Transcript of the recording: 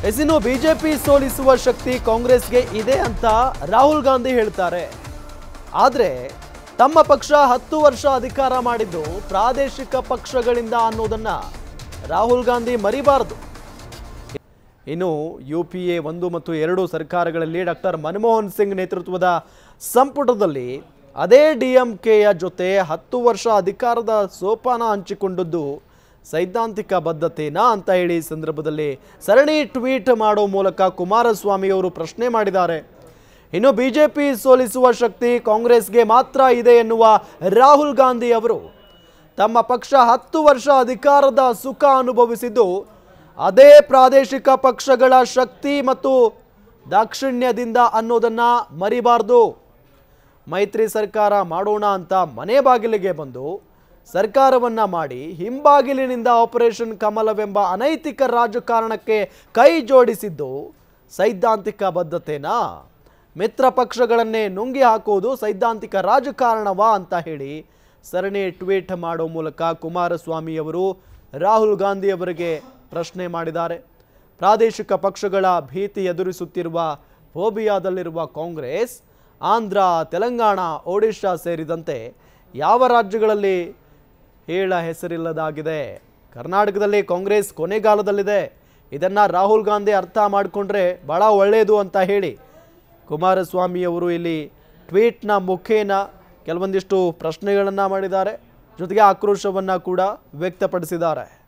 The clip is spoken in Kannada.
ಎಸ್ ಇನ್ನು ಬಿಜೆಪಿ ಸೋಲಿಸುವ ಶಕ್ತಿ ಕಾಂಗ್ರೆಸ್ಗೆ ಇದೆ ಅಂತ ರಾಹುಲ್ ಗಾಂಧಿ ಹೇಳ್ತಾರೆ ಆದರೆ ತಮ್ಮ ಪಕ್ಷ ಹತ್ತು ವರ್ಷ ಅಧಿಕಾರ ಮಾಡಿದ್ದು ಪ್ರಾದೇಶಿಕ ಪಕ್ಷಗಳಿಂದ ಅನ್ನೋದನ್ನ ರಾಹುಲ್ ಗಾಂಧಿ ಮರಿಬಾರದು ಇನ್ನು ಯು ಪಿ ಎ ಒಂದು ಮತ್ತು ಎರಡು ಸರ್ಕಾರಗಳಲ್ಲಿ ಡಾಕ್ಟರ್ ಮನಮೋಹನ್ ಸಿಂಗ್ ನೇತೃತ್ವದ ಸಂಪುಟದಲ್ಲಿ ಅದೇ ಡಿ ಎಂ ಕೆಯ ಜೊತೆ ಹತ್ತು ವರ್ಷ ಅಧಿಕಾರದ ಸೋಪಾನ ಹಂಚಿಕೊಂಡದ್ದು ಸೈದ್ಧಾಂತಿಕ ಬದ್ಧತೆನಾ ಅಂತ ಹೇಳಿ ಈ ಸಂದರ್ಭದಲ್ಲಿ ಸರಣಿ ಟ್ವೀಟ್ ಮಾಡೋ ಮೂಲಕ ಕುಮಾರಸ್ವಾಮಿ ಅವರು ಪ್ರಶ್ನೆ ಮಾಡಿದ್ದಾರೆ ಇನ್ನು ಬಿಜೆಪಿ ಸೋಲಿಸುವ ಶಕ್ತಿ ಕಾಂಗ್ರೆಸ್ಗೆ ಮಾತ್ರ ಇದೆ ಎನ್ನುವ ರಾಹುಲ್ ಗಾಂಧಿ ಅವರು ತಮ್ಮ ಪಕ್ಷ ಹತ್ತು ವರ್ಷ ಅಧಿಕಾರದ ಸುಖ ಅನುಭವಿಸಿದ್ದು ಅದೇ ಪ್ರಾದೇಶಿಕ ಪಕ್ಷಗಳ ಶಕ್ತಿ ಮತ್ತು ದಾಕ್ಷಿಣ್ಯದಿಂದ ಅನ್ನೋದನ್ನ ಮರಿಬಾರ್ದು ಮೈತ್ರಿ ಸರ್ಕಾರ ಮಾಡೋಣ ಅಂತ ಮನೆ ಬಾಗಿಲಿಗೆ ಬಂದು ಸರ್ಕಾರವನ್ನ ಮಾಡಿ ಹಿಂಬಾಗಿಲಿನಿಂದ ಆಪರೇಷನ್ ಕಮಲವೆಂಬ ಅನೈತಿಕ ರಾಜಕಾರಣಕ್ಕೆ ಕೈ ಜೋಡಿಸಿದ್ದು ಸೈದ್ಧಾಂತಿಕ ಬದ್ಧತೆನಾ ಮಿತ್ರ ಪಕ್ಷಗಳನ್ನೇ ನುಂಗಿ ಹಾಕೋದು ಸೈದ್ಧಾಂತಿಕ ರಾಜಕಾರಣವಾ ಅಂತ ಹೇಳಿ ಸರಣಿ ಟ್ವೀಟ್ ಮಾಡೋ ಮೂಲಕ ಕುಮಾರಸ್ವಾಮಿ ಅವರು ರಾಹುಲ್ ಗಾಂಧಿ ಅವರಿಗೆ ಪ್ರಶ್ನೆ ಮಾಡಿದ್ದಾರೆ ಪ್ರಾದೇಶಿಕ ಪಕ್ಷಗಳ ಭೀತಿ ಎದುರಿಸುತ್ತಿರುವ ಫೋಬಿಯಾದಲ್ಲಿರುವ ಕಾಂಗ್ರೆಸ್ ಆಂಧ್ರ ತೆಲಂಗಾಣ ಒಡಿಶಾ ಸೇರಿದಂತೆ ಯಾವ ರಾಜ್ಯಗಳಲ್ಲಿ ಹೇಳ ಹೆಸರಿಲ್ಲದಾಗಿದೆ ಕರ್ನಾಟಕದಲ್ಲಿ ಕಾಂಗ್ರೆಸ್ ಕೊನೆಗಾಲದಲ್ಲಿದೆ ಇದನ್ನು ರಾಹುಲ್ ಗಾಂಧಿ ಅರ್ಥ ಮಾಡಿಕೊಂಡ್ರೆ ಭಾಳ ಒಳ್ಳೆಯದು ಅಂತ ಹೇಳಿ ಕುಮಾರಸ್ವಾಮಿ ಅವರು ಇಲ್ಲಿ ಟ್ವೀಟ್ನ ಮುಖೇನ ಕೆಲವೊಂದಿಷ್ಟು ಪ್ರಶ್ನೆಗಳನ್ನು ಮಾಡಿದ್ದಾರೆ ಜೊತೆಗೆ ಆಕ್ರೋಶವನ್ನು ಕೂಡ ವ್ಯಕ್ತಪಡಿಸಿದ್ದಾರೆ